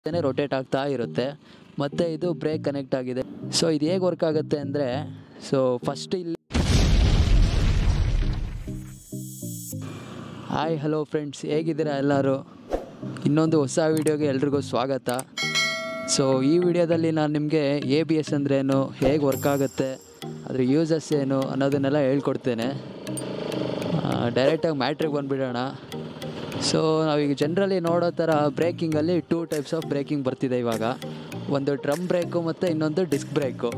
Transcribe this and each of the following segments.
Rotate ಆಗ್ತಾ ಇರುತ್ತೆ ಮತ್ತು ಇದು ಬ್ರೇಕ್ ಕನೆಕ್ಟ್ ಆಗಿದೆ ಸೊ ಇದು ಹೇಗೆ ವರ್ಕ್ ಆಗುತ್ತೆ ಅಂದರೆ ಸೊ ಫಸ್ಟ್ ಇಲ್ಲಿ ಹಾಯ್ ಹಲೋ ಫ್ರೆಂಡ್ಸ್ ಹೇಗಿದ್ದೀರಾ ಎಲ್ಲರೂ ಇನ್ನೊಂದು ಹೊಸ ವೀಡಿಯೋಗೆ ಎಲ್ರಿಗೂ ಸ್ವಾಗತ ಸೊ ಈ ವಿಡಿಯೋದಲ್ಲಿ ನಾನು ನಿಮಗೆ ಎ ಬಿ ಎಸ್ ಅಂದ್ರೇನು ಹೇಗೆ ವರ್ಕ್ ಆಗುತ್ತೆ ಅದ್ರ ಯೂಸಸ್ ಏನು ಅನ್ನೋದನ್ನೆಲ್ಲ ಹೇಳ್ಕೊಡ್ತೇನೆ ಡೈರೆಕ್ಟಾಗಿ ಮ್ಯಾಟ್ರಿಗೆ ಬಂದುಬಿಡೋಣ ಸೊ ನಾವೀಗ ಜನರಲಿ ನೋಡೋ ಥರ ಬ್ರೇಕಿಂಗಲ್ಲಿ ಟೂ ಟೈಪ್ಸ್ ಆಫ್ ಬ್ರೇಕಿಂಗ್ ಬರ್ತಿದೆ ಇವಾಗ ಒಂದು ಡ್ರಮ್ ಬ್ರೇಕು ಮತ್ತು ಇನ್ನೊಂದು ಡಿಸ್ಕ್ ಬ್ರೇಕು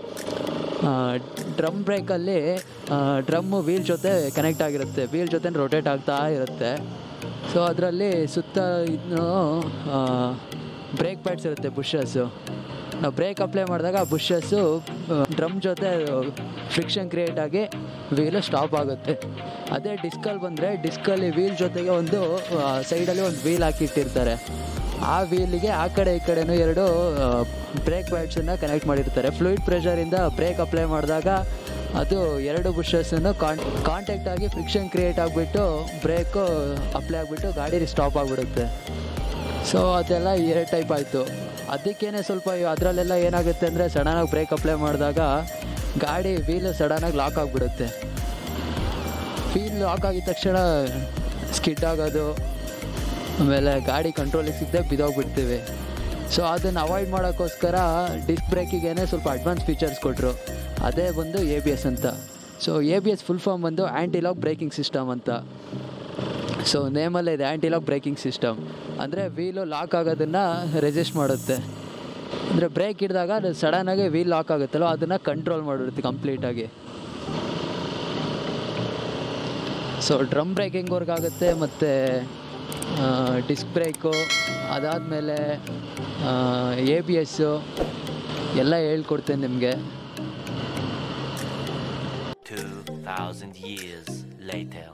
ಡ್ರಮ್ ಬ್ರೇಕಲ್ಲಿ ಡ್ರಮ್ಮು ವೀಲ್ ಜೊತೆ ಕನೆಕ್ಟ್ ಆಗಿರುತ್ತೆ ವೀಲ್ ಜೊತೆ ರೊಟೇಟ್ ಆಗ್ತಾ ಇರುತ್ತೆ ಸೊ ಅದರಲ್ಲಿ ಸುತ್ತ ಇನ್ನು ಬ್ರೇಕ್ ಪ್ಯಾಡ್ಸ್ ಇರುತ್ತೆ ಬುಷಸ್ಸು ನಾವು ಬ್ರೇಕ್ ಅಪ್ಲೈ ಮಾಡಿದಾಗ ಆ ಬುಷಸ್ಸು ಡ್ರಮ್ ಜೊತೆ ಫ್ರಿಕ್ಷನ್ ಕ್ರಿಯೇಟ್ ಆಗಿ ವೀಲು ಸ್ಟಾಪ್ ಆಗುತ್ತೆ ಅದೇ ಡಿಸ್ಕಲ್ಲಿ ಬಂದರೆ ಡಿಸ್ಕಲ್ಲಿ ವೀಲ್ ಜೊತೆಗೆ ಒಂದು ಸೈಡಲ್ಲಿ ಒಂದು ವೀಲ್ ಹಾಕಿಟ್ಟಿರ್ತಾರೆ ಆ ವೀಲಿಗೆ ಆ ಕಡೆ ಈ ಕಡೆನೂ ಎರಡು ಬ್ರೇಕ್ ಪ್ಯಾಡ್ಸನ್ನು ಕನೆಕ್ಟ್ ಮಾಡಿರ್ತಾರೆ ಫ್ಲೂಯಿಡ್ ಪ್ರೆಷರಿಂದ ಬ್ರೇಕ್ ಅಪ್ಲೈ ಮಾಡಿದಾಗ ಅದು ಎರಡು ಬುಷಸ್ಸನ್ನು ಕಾನ್ ಕಾಂಟ್ಯಾಕ್ಟ್ ಆಗಿ ಫ್ರಿಕ್ಷನ್ ಕ್ರಿಯೇಟ್ ಆಗಿಬಿಟ್ಟು ಬ್ರೇಕು ಅಪ್ಲೈ ಆಗಿಬಿಟ್ಟು ಗಾಡಿ ಸ್ಟಾಪ್ ಆಗಿಬಿಡುತ್ತೆ ಸೊ ಅದೆಲ್ಲ ಎರಡು ಟೈಪ್ ಆಯಿತು ಅದಕ್ಕೇನೆ ಸ್ವಲ್ಪ ಅದರಲ್ಲೆಲ್ಲ ಏನಾಗುತ್ತೆ ಅಂದರೆ ಸಡನ್ನಾಗಿ ಬ್ರೇಕ್ ಅಪ್ಲೈ ಮಾಡಿದಾಗ ಗಾಡಿ ವೀಲು ಸಡನ್ನಾಗಿ ಲಾಕ್ ಆಗಿಬಿಡುತ್ತೆ ವೀಲ್ ಲಾಕ್ ಆಗಿದ ತಕ್ಷಣ ಸ್ಕಿಡ್ ಆಗೋದು ಆಮೇಲೆ ಗಾಡಿ ಕಂಟ್ರೋಲಿಗೆ ಸಿಗದೆ ಬಿದ್ದೋಗ್ಬಿಡ್ತೀವಿ ಸೊ ಅದನ್ನು ಅವಾಯ್ಡ್ ಮಾಡೋಕ್ಕೋಸ್ಕರ ಡಿಸ್ಕ್ ಬ್ರೇಕಿಗೇನೆ ಸ್ವಲ್ಪ ಅಡ್ವಾನ್ಸ್ ಫೀಚರ್ಸ್ ಕೊಟ್ಟರು ಅದೇ ಬಂದು ಎ ಬಿ ಎಸ್ ಅಂತ so A B S full form ಬಂದು ಆ್ಯಂಟಿಲಾಕ್ ಬ್ರೇಕಿಂಗ್ ಸಿಸ್ಟಮ್ ಅಂತ ಸೊ ನೇಮಲ್ಲೇ ಇದೆ ಆ್ಯಂಟಿಲಾಕ್ ಬ್ರೇಕಿಂಗ್ ಸಿಸ್ಟಮ್ ಅಂದರೆ ವೀಲು ಲಾಕ್ ಆಗೋದನ್ನು ರೆಸಿಸ್ಟ್ ಮಾಡುತ್ತೆ ಅಂದರೆ ಬ್ರೇಕ್ ಹಿಡಿದಾಗ ಅದು ಸಡನ್ನಾಗಿ ವೀಲ್ ಲಾಕ್ ಆಗುತ್ತಲ್ಲೋ ಅದನ್ನು ಕಂಟ್ರೋಲ್ ಮಾಡಿರುತ್ತೆ ಕಂಪ್ಲೀಟಾಗಿ ಸೊ ಡ್ರಮ್ ಬ್ರೇಕಿಂಗ್ ವರ್ಕ್ ಆಗುತ್ತೆ ಮತ್ತು ಡಿಸ್ಕ್ ಬ್ರೇಕು ಅದಾದಮೇಲೆ ಎ ಬಿ ಎಸ್ಸು ಎಲ್ಲ ಹೇಳ್ಕೊಡ್ತೇನೆ ನಿಮಗೆ 2000 years later.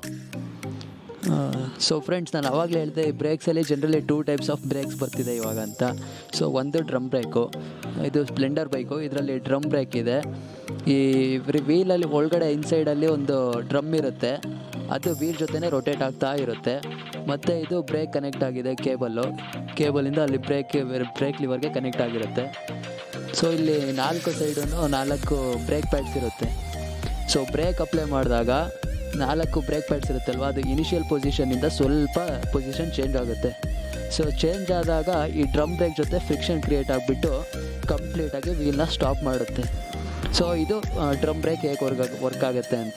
ಸೊ ಫ್ರೆಂಡ್ಸ್ ನಾನು ಅವಾಗಲೇ ಹೇಳಿದೆ ಈ ಬ್ರೇಕ್ಸಲ್ಲಿ generally two types of brakes ಬರ್ತಿದೆ ಇವಾಗ ಅಂತ ಸೊ ಒಂದು ಡ್ರಮ್ ಬ್ರೇಕು ಇದು ಸ್ಪ್ಲೆಂಡರ್ ಬೈಕು ಇದರಲ್ಲಿ ಡ್ರಮ್ ಬ್ರೇಕ್ ಇದೆ ಈ ವೀಲಲ್ಲಿ ಒಳಗಡೆ ಇನ್ಸೈಡಲ್ಲಿ ಒಂದು ಡ್ರಮ್ ಇರುತ್ತೆ ಅದು ವೀಲ್ ಜೊತೆನೇ ರೊಟೇಟ್ ಆಗ್ತಾ ಇರುತ್ತೆ ಮತ್ತು ಇದು ಬ್ರೇಕ್ ಕನೆಕ್ಟ್ ಆಗಿದೆ ಕೇಬಲ್ಲು ಕೇಬಲಿಂದ ಅಲ್ಲಿ ಬ್ರೇಕ್ ಬ್ರೇಕ್ ಲಿವರ್ಗೆ ಕನೆಕ್ಟ್ ಆಗಿರುತ್ತೆ ಸೊ ಇಲ್ಲಿ ನಾಲ್ಕು ಸೈಡೂ ನಾಲ್ಕು ಬ್ರೇಕ್ ಪ್ಯಾಡ್ಸ್ ಇರುತ್ತೆ ಸೊ ಬ್ರೇಕ್ ಅಪ್ಲೈ ಮಾಡಿದಾಗ ನಾಲ್ಕು ಬ್ರೇಕ್ ಪ್ಯಾಡ್ಸ್ ಇರುತ್ತಲ್ವ ಅದು ಇನಿಷಿಯಲ್ ಪೊಸಿಷನಿಂದ ಸ್ವಲ್ಪ ಪೊಸಿಷನ್ ಚೇಂಜ್ ಆಗುತ್ತೆ ಸೊ ಚೇಂಜ್ ಆದಾಗ ಈ ಡ್ರಮ್ ಬ್ರೇಕ್ ಜೊತೆ ಫ್ರಿಕ್ಷನ್ ಕ್ರಿಯೇಟ್ ಆಗಿಬಿಟ್ಟು ಕಂಪ್ಲೀಟಾಗಿ ವೀಲ್ನ ಸ್ಟಾಪ್ ಮಾಡುತ್ತೆ ಸೊ ಇದು ಡ್ರಮ್ ಬ್ರೇಕ್ ಹೇಗೆ ವರ್ಕ್ ವರ್ಕ್ ಆಗುತ್ತೆ ಅಂತ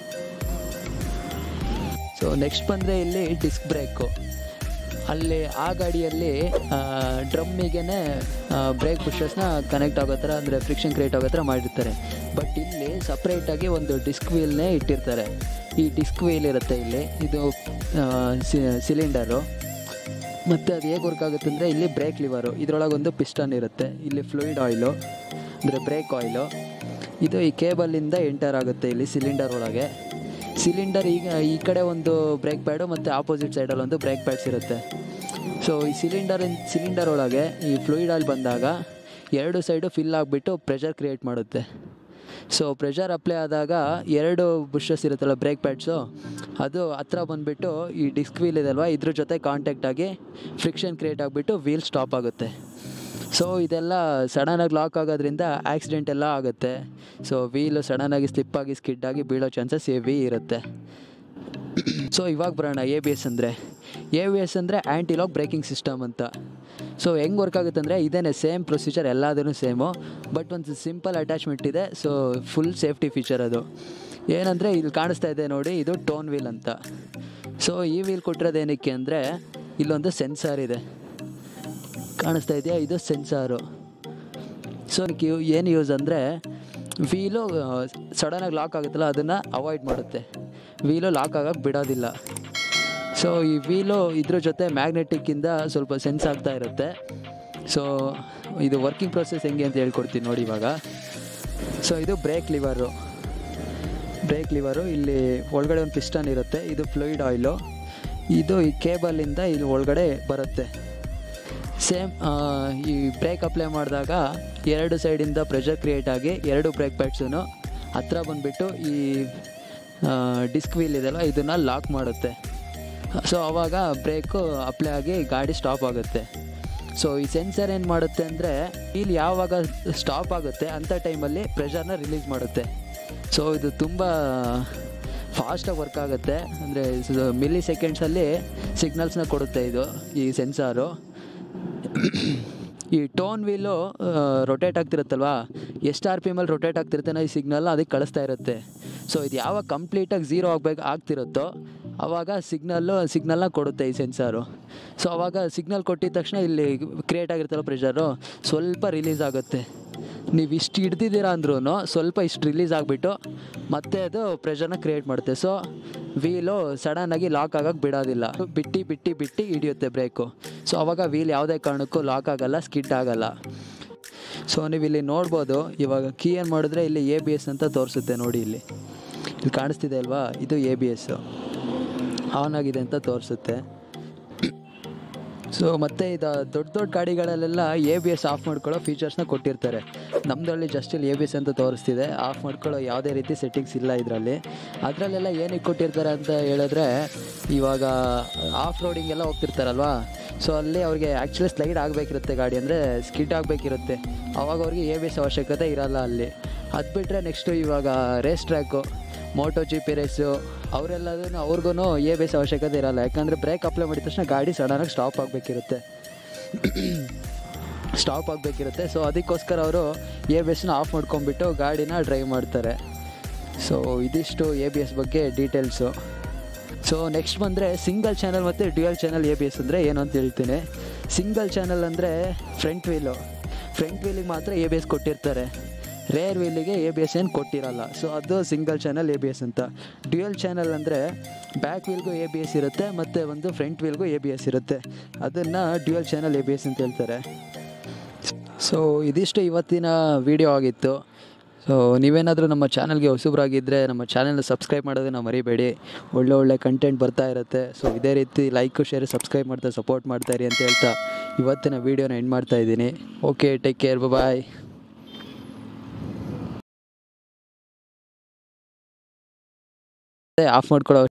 ಸೊ ನೆಕ್ಸ್ಟ್ ಬಂದರೆ ಇಲ್ಲಿ ಡಿಸ್ಕ್ ಬ್ರೇಕು ಅಲ್ಲಿ ಆ ಗಾಡಿಯಲ್ಲಿ ಡ್ರಮ್ಮಿಗೆ ಬ್ರೇಕ್ ಪುಷಸ್ನ ಕನೆಕ್ಟ್ ಆಗೋ ಥರ ಅಂದರೆ ಫ್ರಿಕ್ಷನ್ ಕ್ರಿಯೇಟ್ ಆಗೋ ಥರ ಮಾಡಿರ್ತಾರೆ ಬಟ್ ಇಲ್ಲಿ ಸಪ್ರೇಟಾಗಿ ಒಂದು ಡಿಸ್ಕ್ ವೀಲ್ನೇ ಇಟ್ಟಿರ್ತಾರೆ ಈ ಡಿಸ್ಕ್ ವೀಲ್ ಇರುತ್ತೆ ಇಲ್ಲಿ ಇದು ಸಿಲಿಂಡರು ಮತ್ತು ಅದು ಹೇಗೆ ವರ್ಕ್ ಆಗುತ್ತೆ ಅಂದರೆ ಇಲ್ಲಿ ಬ್ರೇಕ್ ಲಿವರು ಇದರೊಳಗೆ ಒಂದು ಪಿಸ್ಟನ್ ಇರುತ್ತೆ ಇಲ್ಲಿ ಫ್ಲೂಯಿಡ್ ಆಯಿಲು ಅಂದರೆ ಬ್ರೇಕ್ ಆಯಿಲು ಇದು ಈ ಕೇಬಲಿಂದ ಎಂಟರ್ ಆಗುತ್ತೆ ಇಲ್ಲಿ ಸಿಲಿಂಡರ್ ಒಳಗೆ ಸಿಲಿಂಡರ್ ಈಗ ಈ ಕಡೆ ಒಂದು ಬ್ರೇಕ್ ಪ್ಯಾಡು ಮತ್ತು ಆಪೋಸಿಟ್ ಸೈಡಲ್ಲಿ ಒಂದು ಬ್ರೇಕ್ ಪ್ಯಾಡ್ಸ್ ಇರುತ್ತೆ ಸೊ ಈ ಸಿಲಿಂಡರ್ ಸಿಲಿಂಡರ್ ಒಳಗೆ ಈ ಫ್ಲೂಯಿಡ್ ಆಯಿಲ್ ಬಂದಾಗ ಎರಡು ಸೈಡು ಫಿಲ್ ಆಗಿಬಿಟ್ಟು ಪ್ರೆಷರ್ ಕ್ರಿಯೇಟ್ ಮಾಡುತ್ತೆ ಸೊ ಪ್ರೆಷರ್ ಅಪ್ಲೈ ಆದಾಗ ಎರಡು ಬುಷಸ್ ಇರುತ್ತಲ್ಲ ಬ್ರೇಕ್ ಪ್ಯಾಡ್ಸು ಅದು ಹತ್ರ ಬಂದುಬಿಟ್ಟು ಈ ಡಿಸ್ಕ್ ವೀಲ್ ಇದಲ್ವ ಇದ್ರ ಜೊತೆ ಕಾಂಟ್ಯಾಕ್ಟ್ ಆಗಿ ಫ್ರಿಕ್ಷನ್ ಕ್ರಿಯೇಟ್ ಆಗಿಬಿಟ್ಟು ವೀಲ್ ಸ್ಟಾಪ್ ಆಗುತ್ತೆ ಸೊ ಇದೆಲ್ಲ ಸಡನ್ನಾಗಿ ಲಾಕ್ ಆಗೋದ್ರಿಂದ ಆಕ್ಸಿಡೆಂಟ್ ಎಲ್ಲ ಆಗುತ್ತೆ ಸೊ ವೀಲು ಸಡನ್ನಾಗಿ ಸ್ಲಿಪ್ಪಾಗಿ ಸ್ಕಿಡ್ಡಾಗಿ ಬೀಳೋ ಚಾನ್ಸಸ್ ಹೆವಿ ಇರುತ್ತೆ ಸೊ ಇವಾಗ ಬರೋಣ ಎ ಬಿ ಎಸ್ ಅಂದರೆ ಎ ಬಿ ಎಸ್ ಅಂದರೆ ಆ್ಯಂಟಿಲಾಕ್ ಬ್ರೇಕಿಂಗ್ ಸಿಸ್ಟಮ್ ಅಂತ ಸೊ ಹೆಂಗೆ ವರ್ಕ್ ಆಗುತ್ತೆ ಅಂದರೆ ಇದೇನೆ ಸೇಮ್ ಪ್ರೊಸೀಜರ್ ಎಲ್ಲದೂ ಸೇಮು ಬಟ್ ಒಂದು ಸಿಂಪಲ್ ಅಟ್ಯಾಚ್ಮೆಂಟ್ ಇದೆ ಸೊ ಫುಲ್ ಸೇಫ್ಟಿ ಫೀಚರ್ ಅದು ಏನಂದರೆ ಇಲ್ಲಿ ಕಾಣಿಸ್ತಾ ಇದೆ ನೋಡಿ ಇದು ಟೋನ್ ವೀಲ್ ಅಂತ ಸೊ ಈ ವೀಲ್ ಕೊಟ್ಟಿರೋದು ಏನಕ್ಕೆ ಅಂದರೆ ಇಲ್ಲೊಂದು ಸೆನ್ಸಾರ್ ಇದೆ ಕಾಣಿಸ್ತಾ ಇದೆಯಾ ಇದು ಸೆನ್ಸಾರು ಸೊ ಏನು ಯೂಸ್ ಅಂದರೆ ವೀಲು ಸಡನ್ನಾಗಿ ಲಾಕ್ ಆಗುತ್ತಲ್ಲ ಅದನ್ನು ಅವಾಯ್ಡ್ ಮಾಡುತ್ತೆ ವೀಲು ಲಾಕ್ ಆಗೋಕ್ಕೆ ಬಿಡೋದಿಲ್ಲ ಸೊ ಈ ವೀಲು ಇದ್ರ ಜೊತೆ ಮ್ಯಾಗ್ನೆಟಿಕ್ಕಿಂದ ಸ್ವಲ್ಪ ಸೆನ್ಸ್ ಆಗ್ತಾ ಇರುತ್ತೆ ಸೊ ಇದು ವರ್ಕಿಂಗ್ ಪ್ರೊಸೆಸ್ ಹೆಂಗೆ ಅಂತ ಹೇಳ್ಕೊಡ್ತೀನಿ ನೋಡಿ ಇವಾಗ ಸೊ ಇದು ಬ್ರೇಕ್ ಲಿವರು ಬ್ರೇಕ್ ಲಿವರು ಇಲ್ಲಿ ಒಳಗಡೆ ಒಂದು ಪಿಸ್ಟನ್ ಇರುತ್ತೆ ಇದು ಫ್ಲೂಯಿಡ್ ಆಯಿಲು ಇದು ಈ ಕೇಬಲಿಂದ ಇಲ್ಲಿ ಒಳಗಡೆ ಬರುತ್ತೆ ಸೇಮ್ ಈ ಬ್ರೇಕ್ ಅಪ್ಲೈ ಮಾಡಿದಾಗ ಎರಡು ಸೈಡಿಂದ ಪ್ರೆಷರ್ ಕ್ರಿಯೇಟ್ ಆಗಿ ಎರಡು ಬ್ರೇಕ್ ಪ್ಯಾಡ್ಸೂ ಹತ್ರ ಬಂದುಬಿಟ್ಟು ಈ ಡಿಸ್ಕ್ ವೀಲ್ ಇದೆಯಲ್ಲ ಇದನ್ನು ಲಾಕ್ ಮಾಡುತ್ತೆ ಸೊ ಆವಾಗ ಬ್ರೇಕು ಅಪ್ಲೈ ಆಗಿ ಗಾಡಿ ಸ್ಟಾಪ್ ಆಗುತ್ತೆ ಸೊ ಈ ಸೆನ್ಸರ್ ಏನು ಮಾಡುತ್ತೆ ಅಂದರೆ ವೀಲ್ ಯಾವಾಗ ಸ್ಟಾಪ್ ಆಗುತ್ತೆ ಅಂಥ ಟೈಮಲ್ಲಿ ಪ್ರೆಷರ್ನ ರಿಲೀಸ್ ಮಾಡುತ್ತೆ ಸೊ ಇದು ತುಂಬ ಫಾಸ್ಟಾಗಿ ವರ್ಕ್ ಆಗುತ್ತೆ ಅಂದರೆ ಮಿಲಿ ಸೆಕೆಂಡ್ಸಲ್ಲಿ ಸಿಗ್ನಲ್ಸ್ನ ಕೊಡುತ್ತೆ ಇದು ಈ ಸೆನ್ಸಾರು ಈ ಟೋನ್ ವೀಲು ರೊಟೇಟ್ ಆಗ್ತಿರುತ್ತಲ್ವಾ ಎಷ್ಟು ಆರ್ ಪಿ ಎಮಲ್ಲಿ ರೊಟೇಟ್ ಆಗ್ತಿರುತ್ತೆ ಈ ಸಿಗ್ನಲ್ ಅದಕ್ಕೆ ಕಳಿಸ್ತಾ ಇರುತ್ತೆ ಸೊ ಇದು ಯಾವಾಗ ಕಂಪ್ಲೀಟಾಗಿ ಝೀರೋ ಆಗಬೇಕು ಆಗ್ತಿರುತ್ತೋ ಆವಾಗ ಸಿಗ್ನಲ್ಲು ಸಿಗ್ನಲ್ನ ಕೊಡುತ್ತೆ ಈ ಸೆನ್ಸಾರು ಸೊ ಆವಾಗ ಸಿಗ್ನಲ್ ಕೊಟ್ಟಿದ ತಕ್ಷಣ ಇಲ್ಲಿ ಕ್ರಿಯೇಟ್ ಆಗಿರುತ್ತಲ್ಲ ಪ್ರೆಷರು ಸ್ವಲ್ಪ ರಿಲೀಸ್ ಆಗುತ್ತೆ ನೀವು ಇಷ್ಟು ಹಿಡ್ದಿದ್ದೀರಾ ಅಂದ್ರೂ ಸ್ವಲ್ಪ ಇಷ್ಟು ರಿಲೀಸ್ ಆಗಿಬಿಟ್ಟು ಮತ್ತೆ ಅದು ಪ್ರೆಷರ್ನ ಕ್ರಿಯೇಟ್ ಮಾಡುತ್ತೆ ಸೊ ವೀಲು ಸಡನ್ನಾಗಿ ಲಾಕ್ ಆಗಕ್ಕೆ ಬಿಡೋದಿಲ್ಲ ಬಿಟ್ಟು ಬಿಟ್ಟು ಬಿಟ್ಟು ಹಿಡಿಯುತ್ತೆ ಬ್ರೇಕು ಸೊ ಅವಾಗ ವೀಲ್ ಯಾವುದೇ ಕಾರಣಕ್ಕೂ ಲಾಕ್ ಆಗಲ್ಲ ಸ್ಕಿಡ್ ಆಗಲ್ಲ ಸೊ ನೀವು ಇಲ್ಲಿ ನೋಡ್ಬೋದು ಇವಾಗ ಕೀ ಏನು ಮಾಡಿದ್ರೆ ಇಲ್ಲಿ ಎ ಬಿ ಎಸ್ ಅಂತ ತೋರಿಸುತ್ತೆ ನೋಡಿ ಇಲ್ಲಿ ಇಲ್ಲಿ ಕಾಣಿಸ್ತಿದೆ ಅಲ್ವಾ ಇದು ಎ ಬಿ ಎಸ್ಸು ಆನ್ ಆಗಿದೆ ಅಂತ ತೋರಿಸುತ್ತೆ ಸೊ ಮತ್ತು ಇದು ದೊಡ್ಡ ದೊಡ್ಡ ಗಾಡಿಗಳಲ್ಲೆಲ್ಲ ಎ ಬಿ ಎಸ್ ಆಫ್ ಮಾಡ್ಕೊಳ್ಳೋ ಫೀಚರ್ಸ್ನ ಕೊಟ್ಟಿರ್ತಾರೆ ನಮ್ಮದ್ರಲ್ಲಿ ಜಸ್ಟ್ ಇಲ್ಲಿ ಎ ಬಿ ಎಸ್ ಅಂತ ತೋರಿಸ್ತಿದೆ ಆಫ್ ಮಾಡ್ಕೊಳ್ಳೋ ಯಾವುದೇ ರೀತಿ ಸೆಟ್ಟಿಂಗ್ಸ್ ಇಲ್ಲ ಇದರಲ್ಲಿ ಅದರಲ್ಲೆಲ್ಲ ಏನಕ್ಕೆ ಕೊಟ್ಟಿರ್ತಾರೆ ಅಂತ ಹೇಳಿದ್ರೆ ಇವಾಗ ಆಫ್ ರೋಡಿಂಗ್ ಎಲ್ಲ ಹೋಗ್ತಿರ್ತಾರಲ್ವಾ ಸೊ ಅಲ್ಲಿ ಅವ್ರಿಗೆ ಆ್ಯಕ್ಚುಲಿ ಸ್ಲೈಡ್ ಆಗಬೇಕಿರುತ್ತೆ ಗಾಡಿ ಅಂದರೆ ಸ್ಕಿಡ್ ಆಗಬೇಕಿರುತ್ತೆ ಅವಾಗ ಅವ್ರಿಗೆ ಎ ಬಿ ಎಸ್ ಅವಶ್ಯಕತೆ ಇರಲ್ಲ ಅಲ್ಲಿ ಅದು ಬಿಟ್ಟರೆ ನೆಕ್ಸ್ಟು ಇವಾಗ race track Moto G P race ಅವರೆಲ್ಲದೂ ಅವ್ರಿಗೂ ಎ ಬಿ ಎಸ್ ಅವಶ್ಯಕತೆ ಇರಲ್ಲ ಯಾಕಂದರೆ ಬ್ರೇಕ್ ಅಪ್ಲೈ ಮಾಡಿದ ತಕ್ಷಣ ಗಾಡಿ ಸಡನ್ನಾಗಿ ಸ್ಟಾಪ್ ಆಗಬೇಕಿರುತ್ತೆ ಸ್ಟಾಪ್ ಆಗಬೇಕಿರುತ್ತೆ ಸೊ ಅದಕ್ಕೋಸ್ಕರ ಅವರು ಎ ಬಿ ಎಸ್ನ ಆಫ್ ಮಾಡ್ಕೊಂಬಿಟ್ಟು ಗಾಡಿನ ಡ್ರೈವ್ ಮಾಡ್ತಾರೆ ಸೊ ಇದಿಷ್ಟು ಎ ಬಿ ಎಸ್ ಬಗ್ಗೆ ಡೀಟೇಲ್ಸು ಸೊ ನೆಕ್ಸ್ಟ್ ಬಂದರೆ ಸಿಂಗಲ್ ಚಾನಲ್ ಮತ್ತು dual channel A B S ಅಂದರೆ ಏನು ಅಂತ ಹೇಳ್ತೀನಿ ಸಿಂಗಲ್ ಚಾನಲ್ ಅಂದರೆ ಫ್ರಂಟ್ ವೀಲು ಫ್ರಂಟ್ ವೀಲಿಗೆ ಮಾತ್ರ ಎ ಬಿ ಎಸ್ ಕೊಟ್ಟಿರ್ತಾರೆ ರೇರ್ ವೀಲಿಗೆ ಎ ಬಿ ಎಸ್ ಏನು ಕೊಟ್ಟಿರಲ್ಲ ಸೊ ಅದು single channel A B S ಅಂತ ಡ್ಯುಯಲ್ ಚಾನಲ್ ಅಂದರೆ ಬ್ಯಾಕ್ ವೀಲ್ಗೂ ಎ ಬಿ ಎಸ್ ಇರುತ್ತೆ ಮತ್ತು ಒಂದು ಫ್ರಂಟ್ ವೀಲ್ಗೂ ಎ ಬಿ ಎಸ್ ಇರುತ್ತೆ ಅದನ್ನು dual channel A B S ಅಂತ ಹೇಳ್ತಾರೆ ಸೊ ಇದಿಷ್ಟು ಇವತ್ತಿನ ವಿಡಿಯೋ ಆಗಿತ್ತು ಸೊ ನೀವೇನಾದರೂ ನಮ್ಮ ಚಾನಲ್ಗೆ ಹೊಸಬ್ರಾಗಿದ್ದರೆ ನಮ್ಮ ಚಾನಲ್ನ ಸಬ್ಸ್ಕ್ರೈಬ್ ಮಾಡೋದನ್ನ ಮರಿಬೇಡಿ ಒಳ್ಳೆ ಒಳ್ಳೆ ಕಂಟೆಂಟ್ ಬರ್ತಾ ಇರುತ್ತೆ ಸೊ ಇದೇ ರೀತಿ ಲೈಕು ಶೇರ್ ಸಬ್ಸ್ಕ್ರೈಬ್ ಮಾಡ್ತಾ ಸಪೋರ್ಟ್ ಮಾಡ್ತಾಯಿರಿ ಅಂತ ಹೇಳ್ತಾ ಇವತ್ತಿನ ವೀಡಿಯೋನ ಎಂಡ್ ಮಾಡ್ತಾ ಇದ್ದೀನಿ okay take care bye off ಮಾಡ್ಕೊಳ್ಳೋ